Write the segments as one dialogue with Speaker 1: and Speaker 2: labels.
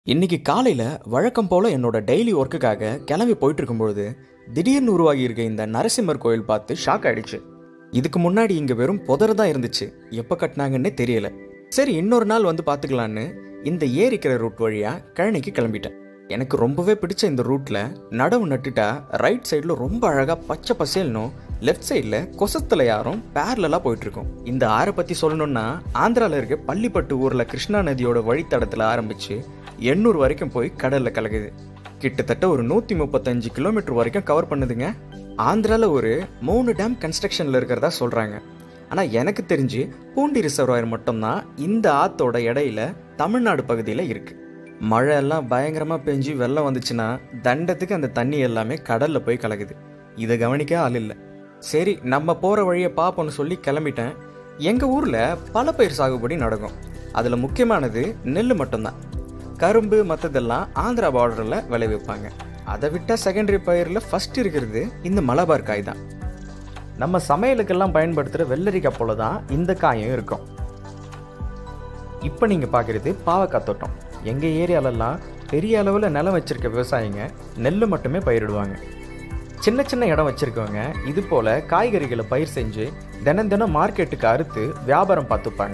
Speaker 1: இன்னைக்கு காலையில் வழக்கம் போல் என்னோட டெய்லி ஒர்க்குக்காக கிளம்பி போயிட்டு இருக்கும்பொழுது திடீர்னு உருவாகி இருக்க இந்த நரசிம்மர் கோயில் பார்த்து ஷாக் ஆயிடுச்சு இதுக்கு முன்னாடி இங்கே வெறும் புதர் தான் இருந்துச்சு எப்போ கட்டினாங்கன்னே தெரியல சரி இன்னொரு நாள் வந்து பார்த்துக்கலான்னு இந்த ஏரிக்கிற ரூட் வழியாக கழனிக்கு கிளம்பிட்டேன் எனக்கு ரொம்பவே பிடிச்ச இந்த ரூட்டில் நடவு நட்டுட்டா ரைட் சைடில் ரொம்ப அழகாக பச்சை பசேல்னும் லெஃப்ட் சைடில் கொசத்தில் யாரும் பேரலாக போயிட்டுருக்கோம் இந்த ஆறை பற்றி சொல்லணும்னா ஆந்திராவில் இருக்க பள்ளிப்பட்டு ஊரில் கிருஷ்ணா நதியோட வழித்தடத்தில் ஆரம்பித்து எண்ணூறு வரைக்கும் போய் கடலில் கலக்குது கிட்டத்தட்ட ஒரு நூற்றி முப்பத்தஞ்சு கிலோமீட்டர் வரைக்கும் கவர் பண்ணுதுங்க ஆந்திராவில் ஒரு மூணு டேம் கன்ஸ்ட்ரக்ஷனில் இருக்கிறதா சொல்கிறாங்க ஆனால் எனக்கு தெரிஞ்சு பூண்டி ரிசர்வாயர் மட்டும்தான் இந்த ஆத்தோட இடையில தமிழ்நாடு பகுதியில் இருக்குது மழை எல்லாம் பயங்கரமாக பெஞ்சு வெள்ளம் வந்துச்சுன்னா தண்டத்துக்கு அந்த தண்ணி எல்லாமே கடலில் போய் கலக்குது இதை கவனிக்க ஆள் இல்லை சரி நம்ம போகிற வழியை பார்ப்போம்னு சொல்லி கிளம்பிட்டேன் எங்கள் ஊரில் பல பயிர் சாகுபடி நடக்கும் அதில் முக்கியமானது நெல் மட்டும்தான் கரும்பு மற்றதெல்லாம் ஆந்திரா பார்டரில் விளைவிப்பாங்க அதை விட்டால் செகண்டரி பயிரில் ஃபர்ஸ்ட் இருக்கிறது இந்த மலபார் காய் தான் நம்ம சமையலுக்கெல்லாம் பயன்படுத்துகிற வெள்ளரிக்காய் போல தான் இந்த காயும் இருக்கும் இப்போ நீங்கள் பார்க்குறது பாவக்காய் தோட்டம் எங்கள் ஏரியாலெல்லாம் பெரிய அளவில் நிலம் வச்சிருக்க விவசாயிங்க நெல் மட்டுமே பயிரிடுவாங்க சின்ன சின்ன இடம் வச்சுருக்கவங்க இது போல் காய்கறிகளை பயிர் செஞ்சு தினம் தினம் மார்க்கெட்டுக்கு அறுத்து வியாபாரம் பார்த்துப்பாங்க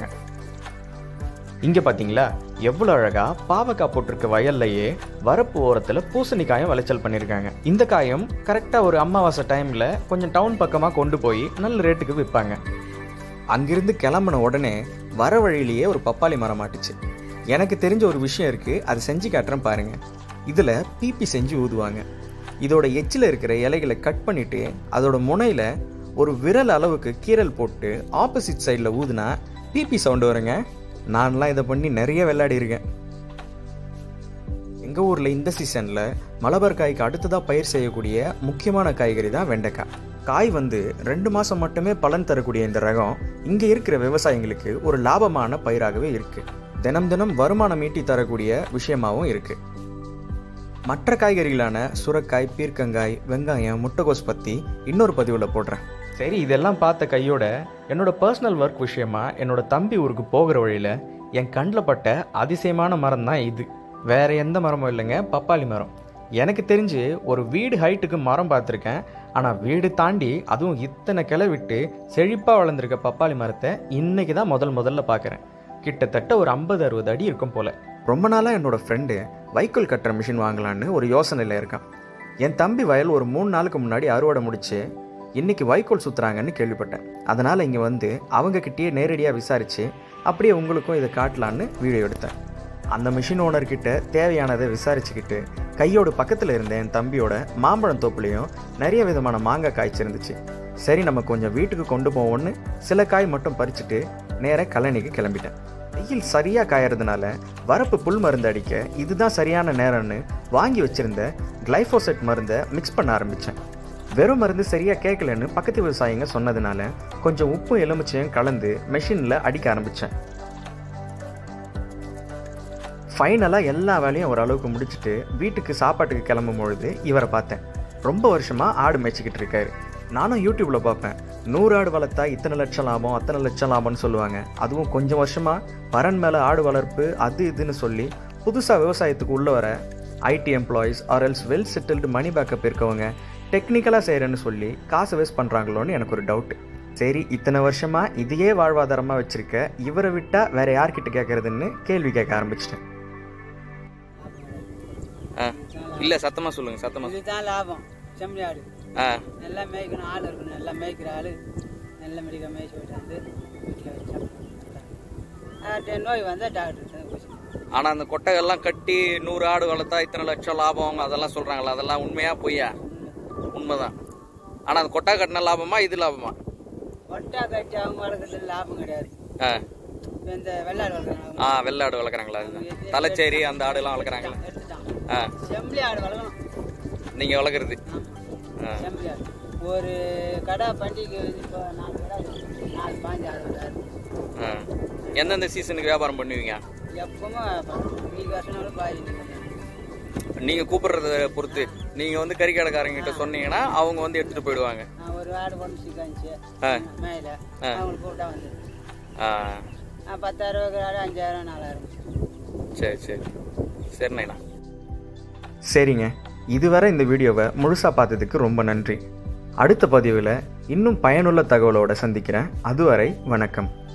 Speaker 1: இங்கே பார்த்தீங்களா எவ்வளோ அழகாக பாவக்காய் போட்டிருக்க வயல்லையே வரப்பு ஓரத்தில் பூசணிக்காயும் விளைச்சல் பண்ணியிருக்காங்க இந்த காயும் கரெக்டாக ஒரு அமாவாசை டைமில் கொஞ்சம் டவுன் பக்கமாக கொண்டு போய் நல்ல ரேட்டுக்கு விற்பாங்க அங்கிருந்து கிளம்பின உடனே வர வழியிலேயே ஒரு பப்பாளி மரம் மாட்டுச்சு எனக்கு தெரிஞ்ச ஒரு விஷயம் இருக்குது அது செஞ்சு காட்டுறேன் பாருங்க இதில் பீப்பி செஞ்சு ஊதுவாங்க இதோட எச்சில் இருக்கிற இலைகளை கட் பண்ணிட்டு அதோட முனையில் ஒரு விரல் அளவுக்கு கீரல் போட்டு ஆப்போசிட் சைடில் ஊதுனா பீப்பி சவுண்டு வருங்க நான்லாம் இதை பண்ணி நிறைய விளையாடி இருக்கேன் எங்கள் ஊரில் இந்த சீசனில் மலபார் காய்க்கு அடுத்ததாக பயிர் செய்யக்கூடிய முக்கியமான காய்கறி தான் வெண்டைக்காய் காய் வந்து ரெண்டு மாதம் மட்டுமே பலன் தரக்கூடிய இந்த ரகம் இங்கே இருக்கிற விவசாயிங்களுக்கு ஒரு லாபமான பயிராகவே இருக்குது தினம் தினம் வருமானம் ஈட்டி தரக்கூடிய விஷயமாகவும் இருக்குது மற்ற காய்கறிகளான சுரக்காய் பீர்க்கங்காய் வெங்காயம் முட்டைகோஸ் பற்றி இன்னொரு பதிவில் போடுறேன் சரி இதெல்லாம் பார்த்த கையோட என்னோட பர்சனல் ஒர்க் விஷயமா என்னோட தம்பி ஊருக்கு போகிற வழியில் என் கண்ணில் பட்ட அதிசயமான மரம் தான் இது வேற எந்த மரமும் இல்லைங்க பப்பாளி மரம் எனக்கு தெரிஞ்சு ஒரு வீடு ஹைட்டுக்கு மரம் பார்த்துருக்கேன் ஆனால் வீடு தாண்டி அதுவும் இத்தனை கிளை விட்டு செழிப்பாக வளர்ந்துருக்க பப்பாளி மரத்தை இன்னைக்கு தான் முதல் முதல்ல பார்க்குறேன் கிட்டத்தட்ட ஒரு ஐம்பது அறுபது அடி இருக்கும் போல ரொம்ப நாளாக என்னோட ஃப்ரெண்டு வைக்கோல் கட்டுற மிஷின் வாங்கலான்னு ஒரு யோசனையில் இருக்கான் என் தம்பி வயல் ஒரு மூணு நாளுக்கு முன்னாடி அறுவடை முடிச்சு இன்னைக்கு வைக்கோல் சுற்றுறாங்கன்னு கேள்விப்பட்டேன் அதனால் இங்கே வந்து அவங்கக்கிட்டேயே நேரடியாக விசாரித்து அப்படியே உங்களுக்கும் இதை காட்டலான்னு வீடியோ எடுத்தேன் அந்த மிஷின் ஓனர்கிட்ட தேவையானதை விசாரிச்சுக்கிட்டு கையோட பக்கத்தில் இருந்த என் தம்பியோட மாம்பழம் தோப்புலையும் நிறைய விதமான மாங்காய் காய்ச்சிருந்துச்சு சரி நம்ம கொஞ்சம் வீட்டுக்கு கொண்டு போவோன்னு சில காய் மட்டும் பறிச்சுட்டு நேராக கல்லணைக்கு கிளம்பிட்டேன் வெயில் சரியாக காயறதுனால வரப்பு புல் மருந்து அடிக்க இதுதான் சரியான நேரம்னு வாங்கி வச்சிருந்த கிளைஃபோசெட் மருந்தை மிக்ஸ் பண்ண ஆரம்பித்தேன் வெறும் மருந்து சரியாக கேட்கலன்னு பக்கத்து விவசாயிங்க சொன்னதுனால கொஞ்சம் உப்பும் எலுமிச்சையும் கலந்து மெஷினில் அடிக்க ஆரம்பித்தேன் ஃபைனலாக எல்லா வேலையும் ஓரளவுக்கு முடிச்சுட்டு வீட்டுக்கு சாப்பாட்டுக்கு கிளம்பும் பொழுது இவரை பார்த்தேன் ரொம்ப வருஷமாக ஆடு மேய்ச்சிக்கிட்டு இருக்காரு நானும் யூடியூப்பில் பார்ப்பேன் நூறு ஆடு வளர்த்தா இத்தனை லட்சம் லாபம் அத்தனை லட்சம் லாபம்னு சொல்லுவாங்க அதுவும் கொஞ்சம் வருஷமாக பரன் மேலே ஆடு வளர்ப்பு அது இதுன்னு சொல்லி புதுசாக விவசாயத்துக்கு உள்ள வர IT employees or else well settled money backup இருக்கவங்க டெக்னிக்கலாக செய்கிறேன்னு சொல்லி காசு வேஸ்ட் பண்ணுறாங்களோன்னு எனக்கு ஒரு டவுட்டு சரி இத்தனை வருஷமாக இதையே வாழ்வாதாரமாக வச்சுருக்க இவரை விட்டால் வேற யார்கிட்ட கேட்குறதுன்னு கேள்வி கேட்க ஆரம்பிச்சிட்டேன்
Speaker 2: ஆ இல்லை சத்தமாக சொல்லுங்கள் சத்தமாக
Speaker 3: இதுதான் லாபம் செம்மறி ஆடு
Speaker 2: ஆ
Speaker 3: நல்லா மேய்க்கணும் ஆள் இருக்கணும் நல்லா மேய்க்கிற ஆள் நல்ல மெடிக்கல் மேய்ச்சி விட்டாந்து வீட்டில் வச்சா நோய் வந்தால் டாக்டர் ஊசி
Speaker 2: ஆனால் அந்த கொட்டைகள்லாம் கட்டி நூறு ஆடு வளர்த்தா இத்தனை லட்சம் லாபம் அதெல்லாம் சொல்கிறாங்களா அதெல்லாம் உண்மையா பொய்யா உண்மைதான் ஆனால் அந்த கொட்டை கட்டின லாபமா இது லாபமா
Speaker 3: ஒட்டா கட்டி அவங்க வளர்க்குறது லாபம் கிடையாது
Speaker 2: ஆ
Speaker 3: இப்போ இந்த வெள்ளாடு வளர்க்குறாங்க
Speaker 2: ஆ வெள்ளை ஆடு வளர்க்குறாங்களா அதுதான் தலைச்சேரி அந்த ஆடுலாம் வளர்க்குறாங்களா
Speaker 3: எடுத்துட்டான்
Speaker 2: ஆ
Speaker 3: செம்மறி ஆடு வளர்க்கணும்
Speaker 2: நீங்கள் வளர்க்குறது ஆ
Speaker 3: செம்மறி ஆடு ஒரு கடை பண்டிகை இப்போ நாலு கடை இருக்கு. நாலு பாஞ்சு ஆடு வராது
Speaker 2: ஆ எந்தெந்த சீசனுக்கு வியாபாரம் பண்ணுவீங்க
Speaker 3: எப்பவுமே இன்னைக்கு வருஷம் பாதி
Speaker 2: நீங்கள் கூப்பிடுறத பொறுத்து நீங்கள் வந்து கறிக்கடைக்காரங்கிட்ட சொன்னீங்கன்னா அவங்க வந்து எடுத்துகிட்டு போயிடுவாங்க
Speaker 3: நான் ஒரு ஆடு ஒன்று சிக்காந்துச்சு
Speaker 2: ஆ
Speaker 3: மேலே அவங்களுக்கு கூப்பிட்டா வந்து
Speaker 2: ஆ
Speaker 3: நான் பத்தாயிரம் ரூபாய்க்கு ஆடு அஞ்சாயிரம் நாலாயிரம்
Speaker 2: சரி சரி சரி நைனா
Speaker 1: சரிங்க இதுவரை இந்த வீடியோவை முழுசாக பார்த்ததுக்கு ரொம்ப நன்றி அடுத்த பதிவில் இன்னும் பயனுள்ள தகவலோட சந்திக்கிறேன் அதுவரை வணக்கம்